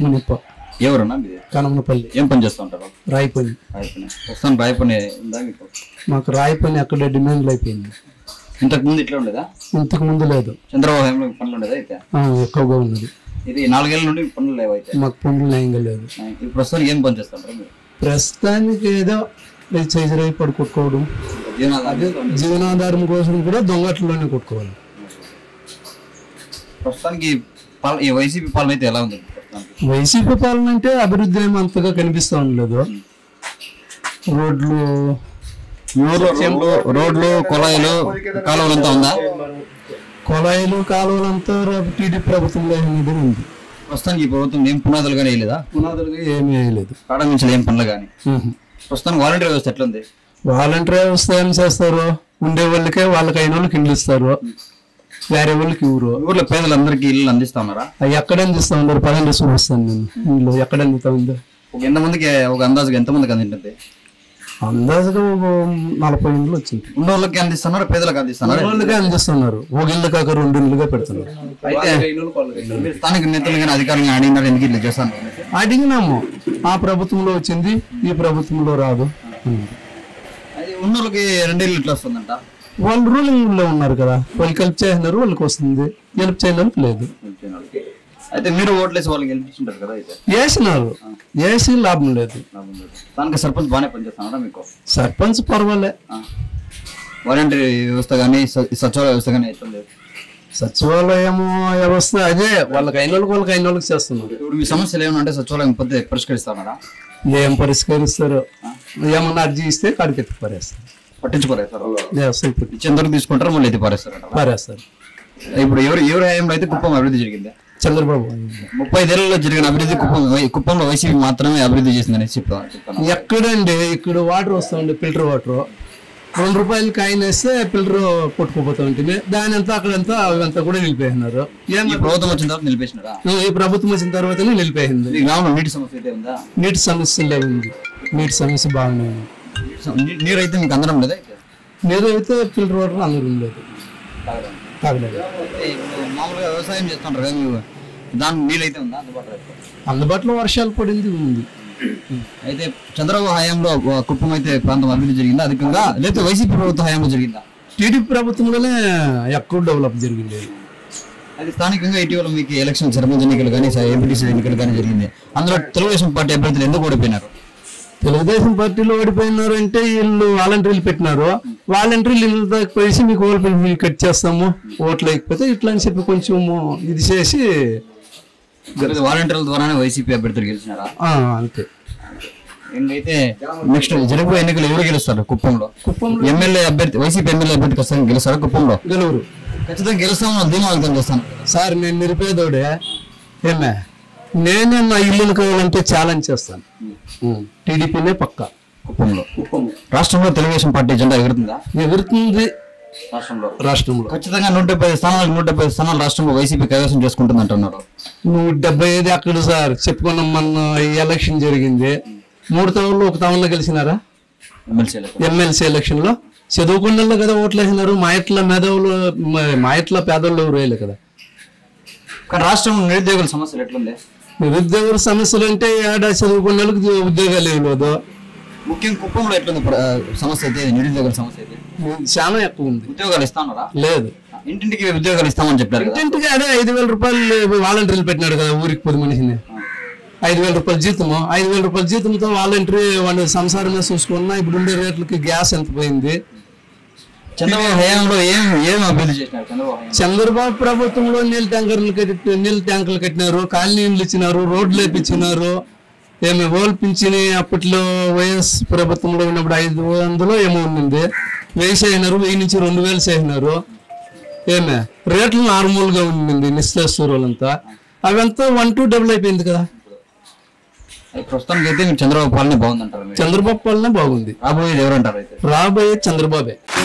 మునిప్ప ఎవరన్నా మీది కనమనపల్లి ఏం పని చేస్తూ ఉంటారు రాయిపల్లి రాయి పని ప్రస్తుతం రాయి పని ఉందా మీకు మాకు రాయిపల్లి అక్కడ డిమాండ్లు అయిపోయింది ఇంతకు ముందు ఇట్లా ఉండేదా ఇంతకు ముందు లేదు చంద్రబాబు హయాంలో పనులు ఉండేదా అయితే ఆ, ఎక్కువగా ఉన్నది ఇది నాలుగేళ్ల నుండి పనులు లేవు అయితే మాకు పనులు న్యాయంగా లేదు ఆ, ఇప్పుడు ప్రస్తుతానికి ఏం పని చేస్తుంటారు మీరు ప్రస్తుతానికి ఏదో చేజరై పడి కొట్టుకోవడం జీవనాధారం జీవనాధారం కోసం కూడా దొంగట్లోనే కొట్టుకోవాలి ప్రస్తుతానికి పాల- ఈ వైసీపీ పాలన అయితే ఎలా ఉంది ప్రస్తుతానికి వైసీపీ పాలన అంటే అభివృద్ధి ఏమి అంతగా కనిపిస్తూ ఉండలేదు రోడ్లు మీ ఊర్లో రోడ్లు రోడ్లు కుళాయిలు కాలువలు అంతా ఉందా కొలాయిలు కాలువలంతా టీడీపీ ప్రభుత్వంలో అనేది ఉంది ప్రస్తుతానికి ఈ ప్రభుత్వం ఏం పునాదులు కానీ వేయలేదా పునాదులుగా ఏమీ వేయలేదు ప్రారంభించలేదు ఏం పనులు కానీ ప్రస్తుతానికి వాలంటీర్ వ్యవస్థ ఎట్లుంది వాలంటీర్ వ్యవస్థ ఏం చేస్తారు ఉండే వాళ్ళకే వాళ్ళకి అయిన వాళ్ళకి ఇల్లు ఇస్తారు వేరే వాళ్ళకి ఇవ్వరు ఈ ఊర్లో పేదలందరికీ ఇల్లు అందిస్తా ఉన్నారా అవి ఎక్కడ అందిస్తా ఉన్నారు పదహారు చూపిస్తాను నేను ఇంట్లో ఎక్కడ అందుతా ఉంది ఒక ఎంతమందికి ఒక అందాజుగా ఎంతమందికి అందింటుంది అందాజుగా ఒక నలభై ఇండ్లు వచ్చింది ఉన్న వాళ్ళకి అందిస్తున్నారు పేదలకు అందిస్తున్నారు వాళ్ళకే అందిస్తున్నారు ఒక ఇల్లు కాక రెండు ఇల్లుగా పెడుతున్నారు అయితే మీరు స్థానిక నేతలు కానీ అధికారులు కానీ అడిగినారు ఎందుకు ఇట్లా చేస్తాను అనేసి. అడిగినాము ఆ ప్రభుత్వంలో వచ్చింది ఈ ప్రభుత్వంలో రాదు అన్నారు. అది ఉన్న వాళ్ళకి రెండు ఇల్లు ఇట్లా వస్తుందంట వాళ్ళు రూలింగ్ లో ఉన్నారు కదా వాళ్ళు కలిపి చేసినారు వాళ్ళకి వస్తుంది హెల్ప్ చేయడానికి లేదు అయితే మీరు ఓట్లేసి వాళ్ళకి గెలిపించుంటారు కదా అయితే వేసినారు వేసి లాభం లేదు లాభం లేదు. స్థానిక సర్పంచ్ బాగానే పనిచేస్తున్నారా మీకు సర్పంచ్ పర్వాలే వాలంటరీ వ్యవస్థ కానీ సచివాలయ వ్యవస్థ కానీ ఎట్లుంది సచివాలయము వ్యవస్థ అదే వాళ్ళకి అయిన వాళ్ళకి వాళ్ళకి అయిన వాళ్ళకి చేస్తున్నారు ఇప్పుడు మీ సమస్యలు ఏమైనా అంటే సచివాలయం పొద్దు పరిష్కరిస్తారా ఏం పరిష్కరిస్తారు ఏమన్నా అర్జీ ఇస్తే కాడికి ఎత్తి పారేస్తారు పట్టించుకోలేదు సార్ వ్యవస్థ ఇప్పుడు ఇచ్చేంతవరకు తీసుకుంటారు మళ్ళీ ఇది పారేస్తారంట పారేస్తారు ఇప్పుడు ఎవరు ఎవరి హయాంలో అయితే కుప్పం అభివృద్ధి జరిగింది చంద్రబాబు ముప్పై ఐదేళ్లలో జరిగిన అభివృద్ధి కుప్పం కుప్పంలో వైసీపీ మాత్రమే అభివృద్ధి చేసిందని చెప్తాను చెప్తాను ఎక్కడండి ఇక్కడ వాటర్ వస్తుంది ఫిల్టర్ వాటర్ రెండు రూపాయలు కాయిన్ వేస్తే ఫిల్టర్ కొట్టుకుపోతా ఉంటుంది దాని అంతా అక్కడంతా అవంతా కూడా నిలిపేసినారు ఏం ఈ ప్రభుత్వం వచ్చిన తర్వాత నిలిపేసినారా ఈ ప్రభుత్వం వచ్చిన తర్వాతనే నిలిపేసింది ఈ గ్రామంలో నీటి సమస్య అయితే ఉందా నీటి సమస్య లేదు ఉంది నీటి సమస్య బాగానే ఉంది నీ- నీరు అయితే మీకు అందడం లేదా అయితే? నీరు అయితే ఫిల్టర్ వాటర్ అందరం లేదు తాగడానికి. తాగలేదు అయితే ఇప్పుడు మామూలుగా వ్యవసాయం చేస్తుంటారు కదా మీరు దాని నీళ్ళు అయితే ఉందా అందుబాటులో అయితే? అందుబాటులో వర్షాలు పడింది ఉంది అయితే చంద్రబాబు హయాంలో ఆ, కుప్పం అయితే ప్రాంతం అభివృద్ధి జరిగిందా అధికంగా లేకపోతే వైసీపీ ప్రభుత్వ హయాంలో జరిగిందా టీడీపీ ప్రభుత్వంలోనే ఎక్కువ డెవలప్ జరిగింది అది స్థానికంగా ఇటీవల మీకు ఎలక్షన్ సర్పంచ్ ఎన్నికలు కానీ ఎంపీటీసీ ఎన్నికలు కానీ జరిగింది అందులో తెలుగుదేశం పార్టీ అభ్యర్థులు ఎందుకు ఓడిపోయినారు తెలుగుదేశం పార్టీలో ఓడిపోయినారు అంటే వీళ్ళు వాలంటీర్లు పెట్టినారు వాలంటీర్లు ఇల్లు దాకా పోసి మీకు ఓట్లు బిల్లు కట్ చేస్తాము ఓట్లు లేకపోతే ఇట్లా అని చెప్పి కొంచెం ఇది చేసి వాలంటీర్ల ద్వారానే వైసీపీ అభ్యర్థులు గెలిచినారా ఆ, అంతే ఇంకైతే నెక్స్ట్ జరగబోయే ఎన్నికలు ఎవరు గెలుస్తారు కుప్పంలో కుప్పంలో ఎమ్మెల్యే అభ్యర్థి వైసీపీ ఎమ్మెల్యే అభ్యర్థి ఖచ్చితంగా గెలుస్తారా కుప్పంలో గెలువురు ఖచ్చితంగా గెలుస్తామని ధీమా వ్యక్తం చేస్తాను సార్ నేను నిరుపేదోడే ఏమే నేనే నా ఇల్లులు కావాలంటే ఛాలెంజ్ చేస్తాను టీడీపీనే పక్క కుప్పంలో రాష్ట్రంలో తెలుగుదేశం పార్టీ జెండా ఎగురుతుందా ఎగురుతుంది రాష్ట్రంలో రాష్ట్రంలో ఖచ్చితంగా నూట డెబ్బై ఐదు స్థానాలకు నూట డెబ్బై ఐదు స్థానాలు రాష్ట్రంలో వైసీపీ కైవసం చేసుకుంటుంది అంటున్నారు నువ్వు డెబ్బై ఐదు అక్కడ సార్ చెప్పుకున్నాం మన ఈ ఎలక్షన్ జరిగింది మూడు టౌన్లో ఒక టౌన్లో గెలిచినారా ఎమ్మెల్సీ ఎమ్మెల్సీ ఎలక్షన్ లో చదువుకున్న కదా ఓట్లు వేసినారు మా ఇట్ల మేధావులు మా- మా ఇట్ల పేదోళ్ళు ఎవరు వేయలే కదా కానీ రాష్ట్రంలో నిరుద్యోగుల సమస్యలు ఎట్లుంది నిరుద్యోగుల సమస్యలు అంటే ఏడా చదువుకున్న వాళ్ళకి ఉద్యోగాలు ఇవ్వలేదు ముఖ్యంగా కుప్పంలో ఎట్లుంది ప్ర- సమస్య అయితే నిరుద్యోగుల సమస్య అయితే చాలా ఎక్కువ ఉంది ఉద్యోగాలు ఇస్తానరా లేదు ఇంటింటికి ఉద్యోగాలు ఇస్తామని చెప్పారు కదా ఇంటింటికి అదే ఐదు వేల రూపాయలు వాలంటీర్లు పెట్టినాడు కదా ఊరికి పది మనిషిని ఐదు వేల రూపాయల జీతము ఐదు వేల రూపాయల జీతంతో వాలంటీర్ వాళ్ళ సంసారమే చూసుకున్నా ఇప్పుడు ఉండే రేట్లకి గ్యాస్ ఎంత పోయింది చంద్రబాబు హయాంలో ఏం ఏం అభివృద్ధి చేసినారు చంద్రబాబు హయాంలో? చంద్రబాబు ప్రభుత్వంలో నీళ్ళ ట్యాంకర్లు కట్టి నీళ్ళ ట్యాంకులు కట్టినారు కాలనీలు ఇచ్చినారు రోడ్లు వేపించినారు ఏమి ఓల్ పింఛని అప్పట్లో వైఎస్ ప్రభుత్వంలో ఉన్నప్పుడు ఐదు వందలు ఏమో ఉన్నింది వెయ్యి చేయనారు వెయ్యి నుంచి రెండు వేలు చేసినారు ఏమే రేట్లు నార్మల్గా ఉండింది నిశ్చేస్తారు వాళ్ళంతా అవంతా వన్ టూ డబుల్ అయిపోయింది కదా అది ప్రస్తుతానికి అయితే మీరు చంద్రబాబు పాలన బాగుందంటారు మీరు చంద్రబాబు పాలన బాగుంది రాబోయేది ఎవరంటారు అయితే రాబోయే చంద్రబాబే